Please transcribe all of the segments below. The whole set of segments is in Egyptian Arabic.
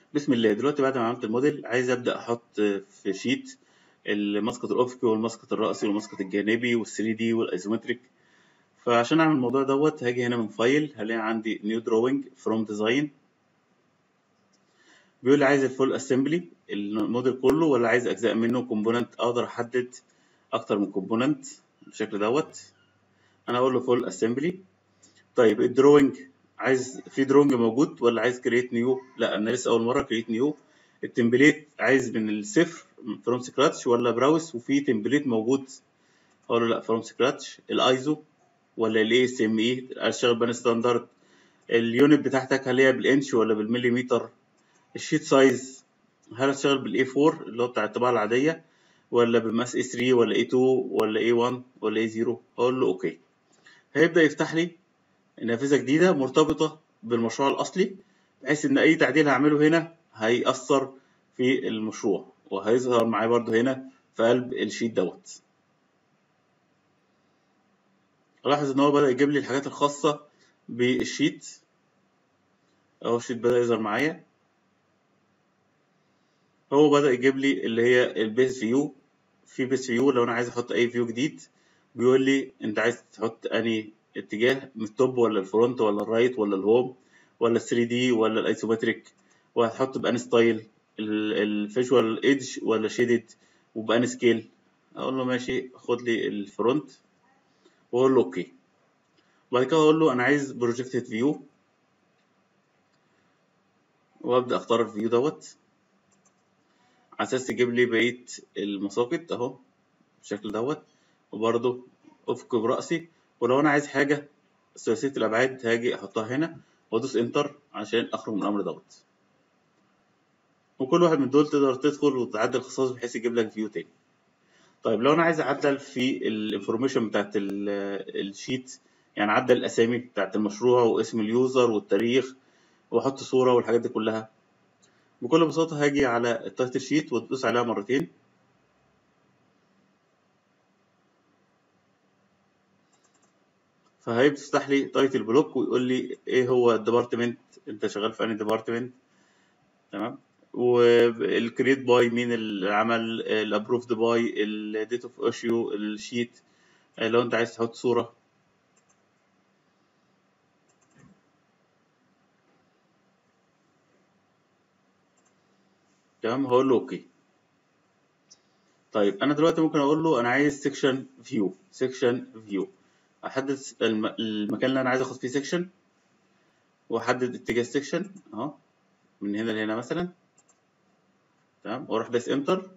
بسم الله دلوقتي بعد ما عملت الموديل عايز ابدا احط في شيت المسقط الافقي والمسقط الرأسي والمسقط الجانبي وال 3 دي والايزومتريك فعشان اعمل الموضوع دوت هاجي هنا من فايل هلاقي عندي نيو دروينج فروم ديزاين بيقول لي عايز الفول اسمبلي الموديل كله ولا عايز اجزاء منه كومبوننت اقدر احدد اكتر من كومبوننت بالشكل دوت انا اقول له فول اسمبلي طيب الدروينج عايز في دروينج موجود ولا عايز كريت نيو لا انا لسه اول مره كريت نيو التمبليت عايز من الصفر فروم سكراتش ولا براوس وفي تمبليت موجود اقول له لا فروم سكراتش الايزو ولا الاي اس ام اي اشتغل بان ستاندرد اليونت بتاعتك هل هي بالانش ولا بالمليمتر الشيت سايز هل هتشتغل بالاي 4 اللي هو بتاع الطباعه العاديه ولا بمقاس اي 3 ولا اي 2 ولا اي 1 ولا اي 0 اقول له اوكي هيبدا يفتح لي نافذه جديده مرتبطه بالمشروع الاصلي بحيث ان اي تعديل هعمله هنا هيأثر في المشروع وهيظهر معايا برضو هنا في قلب الشيت دوت الاحظ ان هو بدأ يجيب لي الحاجات الخاصة بالشيت اهو الشيت بدأ يظهر معايا هو بدأ يجيب لي اللي هي البيس فيو في بيس فيو لو انا عايز احط اي فيو جديد بيقول لي انت عايز تحط اني اتجاه من التوب ولا الفرونت ولا الرايت ولا الهوم ولا 3 دي ولا الايسومتريك وهتحط بأن ستايل الفيجوال ايدج ولا شيدد وبأن سكيل اقول له ماشي خد لي الفرونت واقول له اوكي وبعد كده اقول له انا عايز بروجكتد فيو وابدا اختار الفيو دوت على اساس يجيب لي بقيه المساقط اهو بالشكل دوت وبرده افق براسي ولو انا عايز حاجه ثلاثيه الابعاد هاجي احطها هنا وادوس انتر عشان اخرج من الامر دوت وكل واحد من دول تقدر تدخل وتعدل الخصائص بحيث يجيب لك فيو تاني طيب لو انا عايز اعدل في الانفورميشن بتاعت الشيت يعني اعدل الاسامي بتاعت المشروع واسم اليوزر والتاريخ واحط صوره والحاجات دي كلها بكل بساطه هاجي على التايتل شيت وتدوس عليها مرتين فهيفتح لي تايتل بلوك ويقول لي ايه هو الديبارتمنت انت شغال في انهي ديبارتمنت تمام والكريت باي مين اللي عمل الابروفد باي الديت اوف ايشيو الشيت لو انت عايز تحط صوره تمام هقول له اوكي طيب انا دلوقتي ممكن اقول له انا عايز سيكشن فيو سيكشن فيو احدد المكان اللي انا عايز اخد فيه سيكشن واحدد اتجاه السيكشن اهو من هنا لهنا مثلا تمام واروح دايس انتر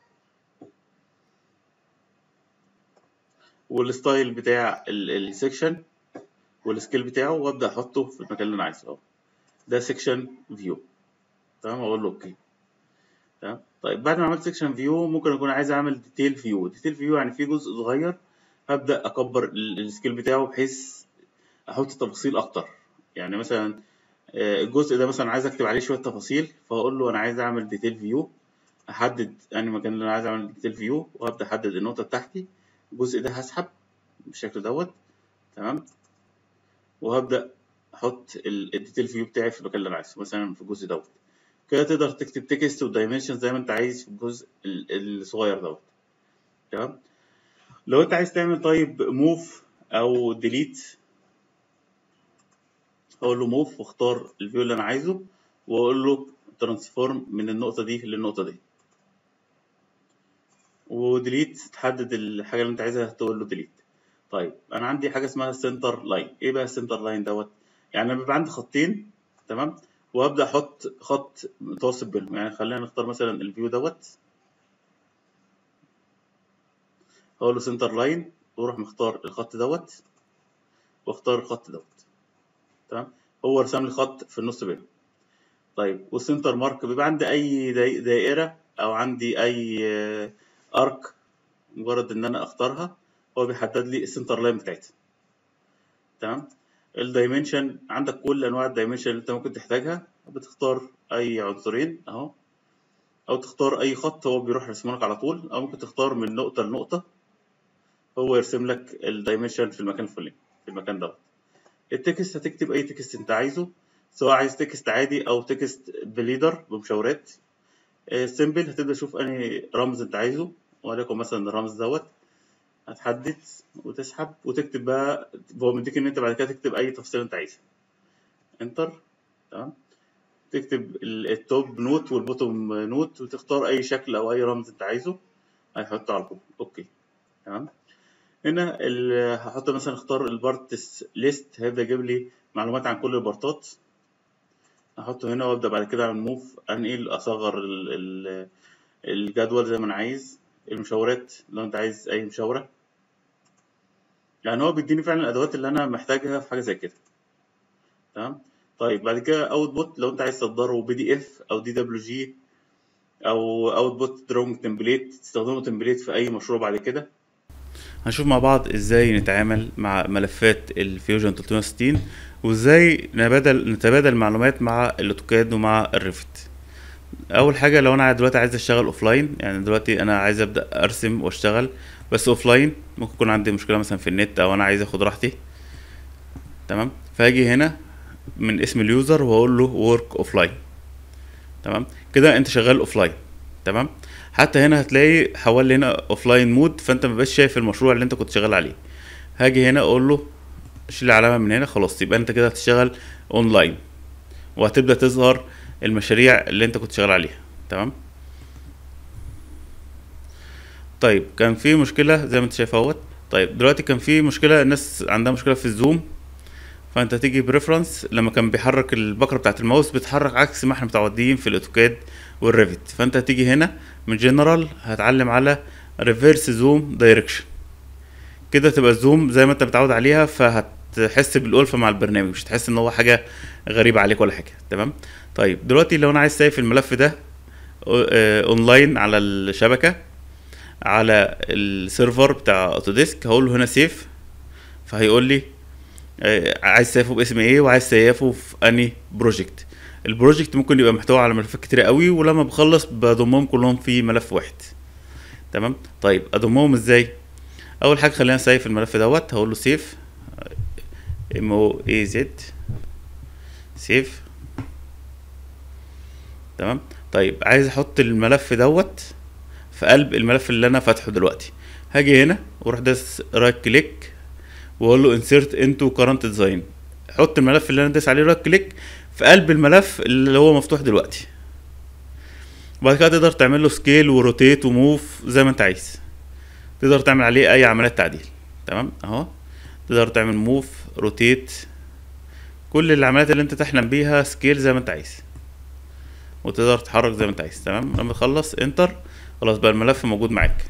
والستايل بتاع السيكشن والسكيل بتاعه وابدا احطه في المكان اللي انا عايزه اهو ده سيكشن فيو تمام اقول له اوكي تمام طيب بعد ما عملت سيكشن فيو ممكن اكون عايز اعمل ديتيل فيو ديتيل فيو يعني في جزء صغير هبدا اكبر السكيل بتاعه بحيث احط تفاصيل اكتر يعني مثلا الجزء ده مثلا عايز اكتب عليه شويه تفاصيل فاقول له انا عايز اعمل ديتيل فيو احدد انهي مكان اللي انا عايز اعمل ديتيل فيو وابدا احدد النقطه بتاعتي الجزء ده هسحب بالشكل دوت تمام وهبدا احط الديتيل فيو بتاعي في المكان اللي انا عايزه مثلا في الجزء دوت كده تقدر تكتب تكست ودايمنشن زي ما انت عايز في الجزء الصغير دوت تمام لو انت عايز تعمل طيب موف او ديليت اقول له موف واختار الفيو اللي انا عايزه واقول له ترانسفورم من النقطه دي للنقطه دي وديليت تحدد الحاجه اللي انت عايزها تقول له ديليت طيب انا عندي حاجه اسمها سنتر لاين ايه بقى السنتر لاين دوت يعني انا بيبقى عندي خطين تمام وابدا احط خط متوسط بينهم يعني خلينا نختار مثلا الفيو دوت اقول له سنتر لاين واروح مختار الخط دوت واختار الخط دوت تمام هو رسم لي خط في النص بينهم طيب والسنتر مارك بيبقى عندي اي دائره او عندي اي ارك مجرد ان انا اختارها هو بيحدد لي السنتر لاين بتاعتها تمام الدايمنشن عندك كل انواع الدايمنشن اللي انت ممكن تحتاجها بتختار اي عنصرين اهو او تختار اي خط هو بيروح يرسمه لك على طول او ممكن تختار من نقطه لنقطه هو يرسم لك الدايمنشن في المكان الفلاني في المكان دوت التكست هتكتب اي تكست انت عايزه سواء عايز تكست عادي او تكست بليدر بمشاورات سيمبل هتبدا تشوف انهي رمز انت عايزه وليكن مثلا الرمز دوت هتحدد وتسحب وتكتب بقى هو مديك ان انت بعد كده تكتب اي تفصيل انت عايزه انتر تمام تكتب ال- التوب نوت والبوتوم نوت وتختار اي شكل او اي رمز انت عايزه هيحطه على طول اوكي تمام هنا ال- هحط مثلا اختار البارتس ليست هيبدا يجيب لي معلومات عن كل البارتات احطه هنا وابدا بعد كده اعمل موف انقل اصغر ال- ال- الجدول زي ما انا عايز المشاورات لو انت عايز اي مشاوره يعني هو بيديني فعلا الادوات اللي انا محتاجها في حاجه زي كده تمام طيب بعد كده اوت بوت لو انت عايز تصدره بي دي اف او دي دبليو جي او اوت بوت دروينج تمبليت تستخدمه تمبليت في اي مشروع بعد كده هنشوف مع بعض ازاي نتعامل مع ملفات الفيوجن 360 وازاي نبادل نتبادل معلومات مع الاوتوكاد ومع الريفت اول حاجه لو انا دلوقتي عايز اشتغل اوفلاين يعني دلوقتي انا عايز ابدا ارسم واشتغل بس اوفلاين ممكن يكون عندي مشكله مثلا في النت او انا عايز اخد راحتي تمام فاجي هنا من اسم اليوزر واقول له ورك اوفلاين تمام كده انت شغال اوفلاين تمام حتى هنا هتلاقي حول لي هنا اوفلاين مود فانت مبقاش شايف المشروع اللي انت كنت شغال عليه هاجي هنا اقول له شيل العلامه من هنا خلاص يبقى انت كده هتشتغل اونلاين وهتبدا تظهر المشاريع اللي انت كنت شغال عليها تمام طيب كان في مشكله زي ما انت شايف اهوت طيب دلوقتي كان في مشكله الناس عندها مشكله في الزوم فانت تيجي بريفرنس لما كان بيحرك البكره بتاعت الماوس بتحرك عكس ما احنا متعودين في الاوتوكاد والريفت فانت هتيجي هنا من جنرال هتعلم على ريفيرس زوم دايركشن كده تبقى الزوم زي ما انت متعود عليها فهتحس بالألفة مع البرنامج مش هتحس ان هو حاجه غريبه عليك ولا حاجه تمام طيب دلوقتي لو انا عايز سايف الملف ده اه، اونلاين على الشبكه على السيرفر بتاع اوتوديسك هقول له هنا سيف فهيقول لي آه، عايز تسيفه باسم ايه وعايز تسيفه في اني بروجكت البروجكت ممكن يبقى محتوى على ملفات كتيرة قوي ولما بخلص بضمهم كلهم في ملف واحد تمام طيب اضمهم ازاي اول حاجه خلينا نسيف الملف دوت هقول له سيف ام او اي زد سيف تمام طيب عايز احط الملف دوت في قلب الملف اللي انا فاتحه دلوقتي هاجي هنا واروح داس رايت كليك واقول له انسيرت انتو كارنت ديزاين حط الملف اللي انا داس عليه رايت كليك في قلب الملف اللي هو مفتوح دلوقتي وبعد كده تقدر تعمل له سكيل وروتيت وموف زي ما انت عايز تقدر تعمل عليه اي عمليات تعديل تمام اهو تقدر تعمل موف روتيت كل العمليات اللي انت تحلم بيها سكيل زي ما انت عايز وتقدر تتحرك زي ما انت عايز تمام لما تخلص انتر خلاص بقى الملف موجود معاك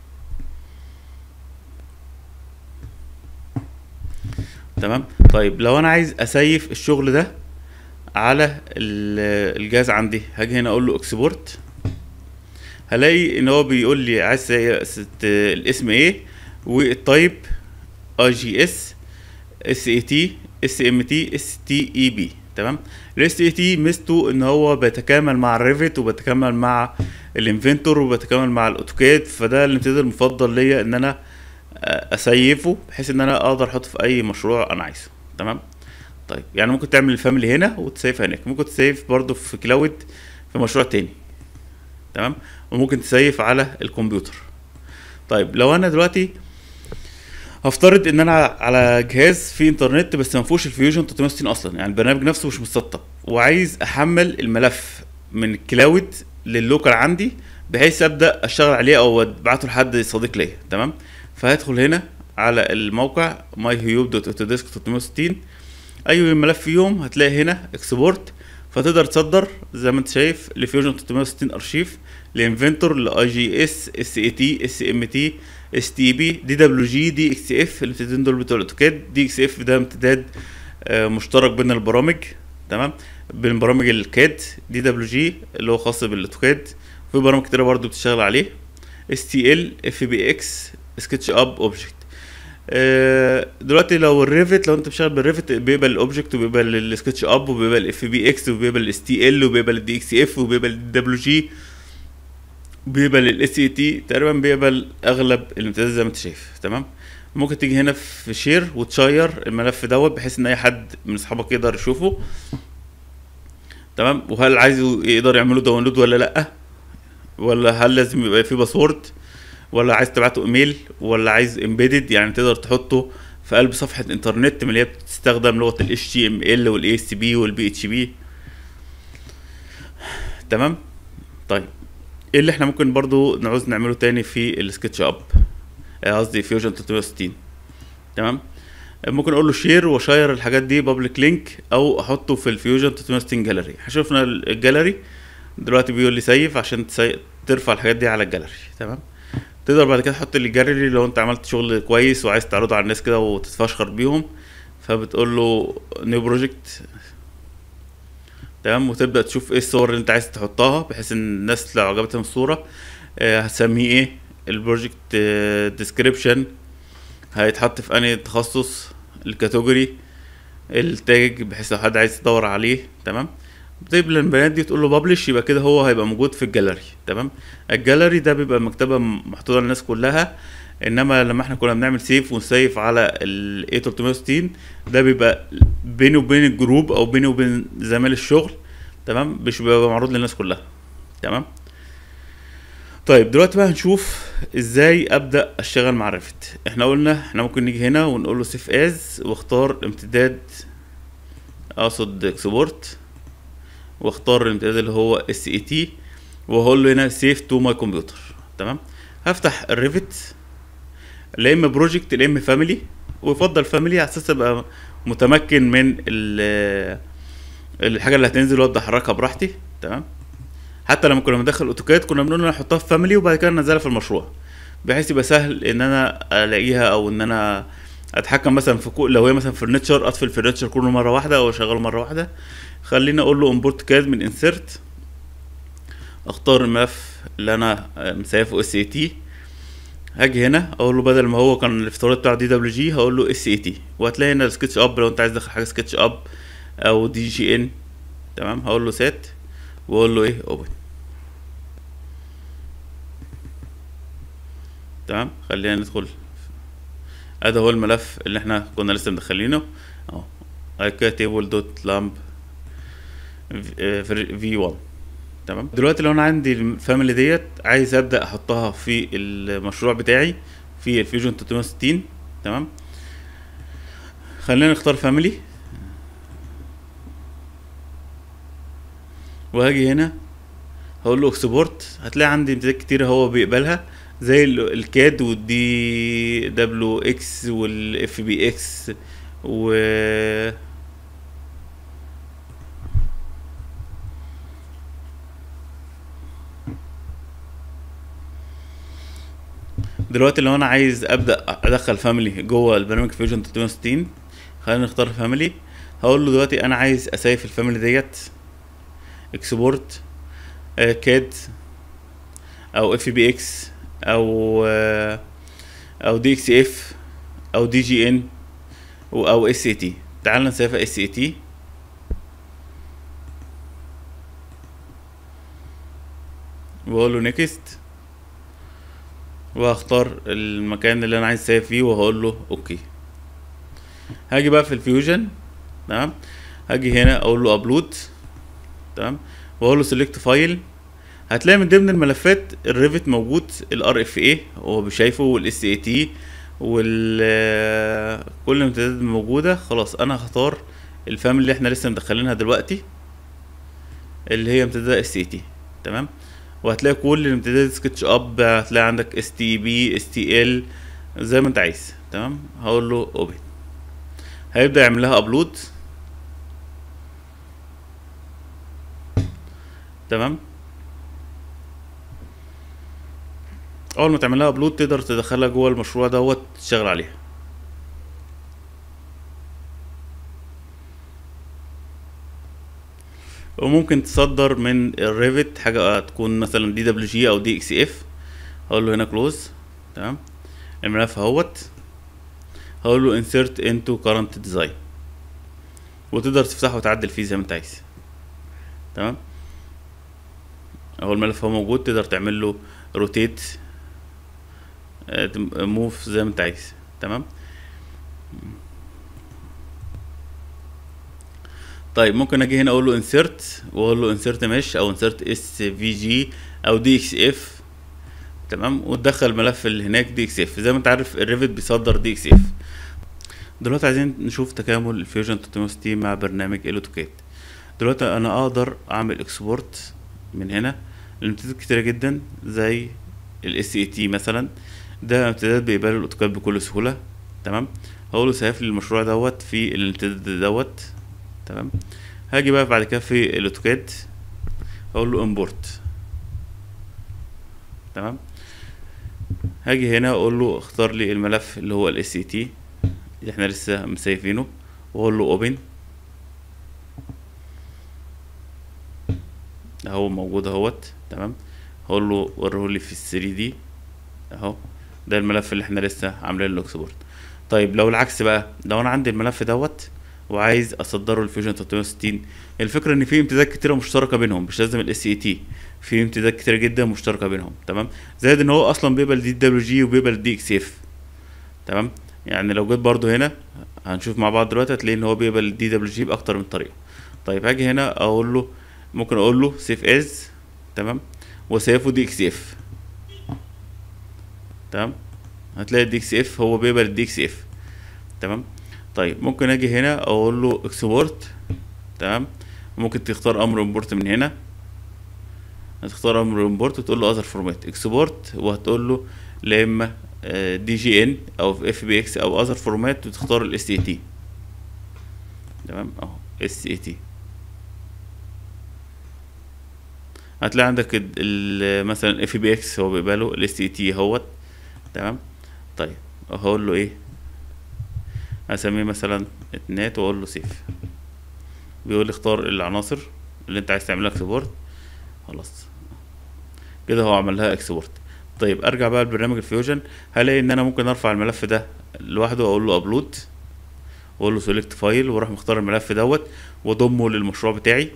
تمام طيب لو انا عايز اسيف الشغل ده على ال- الجهاز عندي هاجي هنا اقول له اكسبورت هلاقي ان هو بيقول لي عايز تسي- ست- الاسم ايه والتايب اي جي اس اس اي تي اس ام تي اس تي اي بي تمام الاس اي تي ميزته ان هو بيتكامل مع الريفت وبيتكامل مع الانفنتور وبيتكامل مع الاوتوكاد فده الامتداد المفضل ليا ان انا آه، اسيفه بحيث ان انا اقدر احطه في اي مشروع انا عايزه تمام طيب يعني ممكن تعمل الفاميلي هنا وتسيف هناك ممكن تسيف برضو في كلاود في مشروع تاني تمام وممكن تسيف على الكمبيوتر طيب لو انا دلوقتي هفترض ان انا على جهاز فيه انترنت بس ما فيهوش الفيوجن 360 اصلا يعني البرنامج نفسه مش متسطب وعايز احمل الملف من الكلاود لللوكال عندي بحيث ابدا اشتغل عليه او ابعته لحد صديق ليا تمام فهدخل هنا على الموقع myhuyub.autodesk 360 اي ملف فيهم هتلاقي هنا اكسبورت فتقدر تصدر زي ما انت شايف لفيوجن 360 ارشيف لانفنتور لاي جي اس اس اي تي اس ام تي اس تي بي دي دبليو جي دي اكس اف الامتدادين دول بتوع الاوتوكاد دي اكس اف ده امتداد آه، مشترك بين البرامج تمام بين برامج الكاد دي دبليو جي اللي هو خاص بالاوتوكاد في برامج كتيره برضو بتشتغل عليه اس تي ال اف بي اكس سكتش اب اوبجكت آه، دلوقتي لو الريفت لو انت بتشتغل بالريفت بيقبل الاوبجكت وبيقبل السكتش اب وبيقبل الاف بي اكس وبيقبل الاس تي ال وبيقبل الدي اكس اف وبيقبل الدي دبليو جي بيقبل الاس اي تي تقريبا بيقبل اغلب الامتدادات زي ما انت شايف تمام ممكن تيجي هنا في شير وتشير الملف دوت بحيث ان اي حد من اصحابك يقدر يشوفه تمام وهل عايزه يقدر يعمله داونلود ولا لا ولا هل لازم يبقى فيه باسورد ولا عايز تبعته ايميل ولا عايز امبيدد يعني تقدر تحطه في قلب صفحة انترنت من اللي هي بتستخدم لغة ال HTML وال ASP وال PHP تمام طيب ايه اللي احنا ممكن برضو نعوز نعمله تاني في السكتش اب آه، قصدي فيوجن 360 تمام ممكن اقول له شير واشير الحاجات دي بابليك لينك او احطه في الفيوجن 360 جاليري شفنا الجاليري دلوقتي بيقول لي سيف عشان تسي... ترفع الحاجات دي على الجاليري تمام تقدر بعد كده تحط الجاليري لو انت عملت شغل كويس وعايز تعرضه على الناس كده وتتفشخر بيهم فبتقول له نيو بروجكت تمام وتبدا تشوف ايه الصور اللي انت عايز تحطها بحيث ان الناس لو عجبتهم الصوره آه، هتسميه ايه البروجكت ديسكريبشن هيتحط في انهي تخصص الكاتيجوري التاج بحيث لو حد عايز يدور عليه تمام طيب البيانات دي تقول له ببلش يبقى كده هو هيبقى موجود في الجاليري تمام الجاليري ده بيبقى مكتبه محطوطه للناس كلها انما لما احنا كنا بنعمل سيف ونسيف على ال A360 ده بيبقى بيني وبين الجروب او بيني وبين زمايل الشغل تمام مش بيبقى معروض للناس كلها تمام طيب دلوقتي بقى هنشوف ازاي ابدا اشتغل مع ريفت احنا قلنا احنا ممكن نيجي هنا ونقول له سيف از واختار امتداد اقصد اكسبورت واختار الامتداد اللي هو اس اي تي وهقول له هنا سيف تو ماي كمبيوتر تمام هفتح الريفت لا اما بروجكت لا اما فاميلي ويفضل فاميلي على اساس ابقى متمكن من ال- الحاجه اللي هتنزل وابدا احركها براحتي تمام حتى لما كنا بندخل اوتوكاد كنا بنقول انا احطها في فاميلي وبعد كده انزلها في المشروع بحيث يبقى سهل ان انا الاقيها او ان انا اتحكم مثلا في كو... لو هي مثلا فرنتشر اطفي الفرنتشر كله مره واحده او اشغله مره واحده خليني اقول له امبورت كاد من انسرت اختار الملف اللي انا مسيفه اس اي تي هاجي هنا اقول له بدل ما هو كان الافتراض بتاع دي دبليو جي هقول له اس اي تي وهتلاقي هنا السكتش اب لو انت عايز تدخل حاجه سكتش اب او دي جي ان تمام هقول له سات واقول له ايه اوبن تمام خلينا ندخل ادي هو الملف اللي احنا كنا لسه مدخلينه اهو ايكا تيبل دوت لامب في 1 تمام دلوقتي لو انا عندي الفاميلي ديت عايز ابدا احطها في المشروع بتاعي في الفيوجن 360 تمام خلينا نختار فاميلي وهاجي هنا هقول له اكسبورت هتلاقي عندي امتدادات كتير هو بيقبلها زي ال- الكاد والدي دبليو اكس والاف بي اكس و دلوقتي لو انا عايز ابدا ادخل فاميلي جوه البرنامج فيوجن 360 خلينا نختار فاميلي هقول له دلوقتي انا عايز اسيف الفاميلي ديت اكسبورت آه كاد او اف بي اكس او آه او دي اكس اف او دي جي ان او اس اي تي تعال نسيفها اس اي تي واقول له نيكست وهختار المكان اللي انا عايز اسيف فيه وهقول له اوكي هاجي بقى في الفيوجن تمام هاجي هنا اقول له ابلود تمام واقول له سيلكت فايل هتلاقي من ضمن الملفات الريفت موجود الار اف اي هو شايفه والاس اي تي وال كل الامتدادات موجوده خلاص انا هختار الفاميلي اللي احنا لسه مدخلينها دلوقتي اللي هي امتداد اس اي تي تمام وهتلاقي كل الامتداد سكتش اب هتلاقي عندك اس تي بي اس تي ال زي ما انت عايز تمام هقول له اوبن هيبدا يعمل لها ابلود تمام اول ما تعمل لها ابلود تقدر تدخلها جوه المشروع دوت تشتغل عليها وممكن تصدر من الريفت حاجه تكون مثلا دي دبليو جي او دي اكس اف هقول له هنا كلوز تمام الملف اهوت هقول له insert into current design وتقدر تفتحه وتعدل فيه زي ما انت عايز تمام اهو الملف هو موجود تقدر تعمل له روتيت موف زي ما انت عايز تمام طيب ممكن اجي هنا اقول له انسيرت واقول له انسيرت مش او انسيرت اس في جي او دي اكس اف تمام وتدخل الملف اللي هناك دي اكس اف زي ما انت عارف الريفت بيصدر دي اكس اف دلوقتي عايزين نشوف تكامل الفيوجن 360 مع برنامج الاوتوكاد دلوقتي انا اقدر اعمل اكسبورت من هنا لامتدادات كتيره جدا زي الاس اي تي مثلا ده امتداد بيقبله الاوتوكاد بكل سهوله تمام هقوله سيف لي المشروع دوت في الامتداد دوت تمام هاجي بقى بعد كده في الاوتوكاد اقول له امبورت تمام هاجي هنا اقول له اختار لي الملف اللي هو الاس اي تي اللي احنا لسه مسيفينه واقول له اوبن اهو موجود اهوت تمام هقول له وريهولي في ال 3 دي اهو ده الملف اللي احنا لسه عاملين له اكسبورت طيب لو العكس بقى لو انا عندي الملف دوت وعايز اصدره لفيوجن 360 الفكره ان في امتدادات كتيره مشتركه بينهم مش لازم الاس اي تي في امتدادات كتيره جدا مشتركه بينهم تمام زائد ان هو اصلا بيقبل دي دبليو جي وبيقبل دي اكس اف تمام يعني لو جيت برضو هنا هنشوف مع بعض دلوقتي هتلاقي ان هو بيقبل دي دبليو جي باكتر من طريقه طيب هاجي هنا اقول له ممكن اقول له سيف از تمام وسيفه دي اكس اف تمام هتلاقي الدي اكس اف هو بيقبل الدي اكس اف تمام طيب ممكن اجي هنا اقول له اكسبورت تمام ممكن تختار امر امبورت من هنا هتختار امر امبورت وتقول له اذر فورمات اكسبورت وهتقول له لا اما دي جي ان او اف بي اكس او اذر فورمات وتختار الاس اي تي تمام اهو اس اي تي هتلاقي عندك ال- ال- مثلا اف بي اكس هو بيقبله الاس اي تي اهوت تمام طيب هقول له ايه هسميه مثلا اتنات واقول له سيف بيقول لي اختار العناصر اللي انت عايز تعملها اكسبورت خلاص كده هو عمل لها اكسبورت طيب ارجع بقى لبرنامج الفيوجن هلاقي ان انا ممكن ارفع الملف ده لوحده واقول له ابلود واقول له سيلكت فايل واروح مختار الملف دوت واضمه للمشروع بتاعي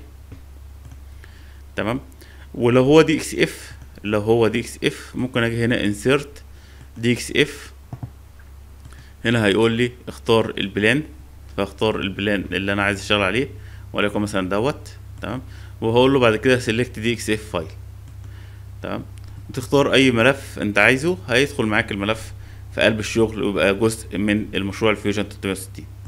تمام ولو هو دي اكس اف لو هو دي اكس اف ممكن اجي هنا انسيرت دي اكس اف هنا هيقول لي اختار البلان فاختار البلان اللي انا عايز اشتغل عليه وليكن مثلا دوت تمام وهقول له بعد كده سيلكت دي اكس اف فايل تمام تختار اي ملف انت عايزه هيدخل معاك الملف في قلب الشغل ويبقى جزء من المشروع الفيوجن 360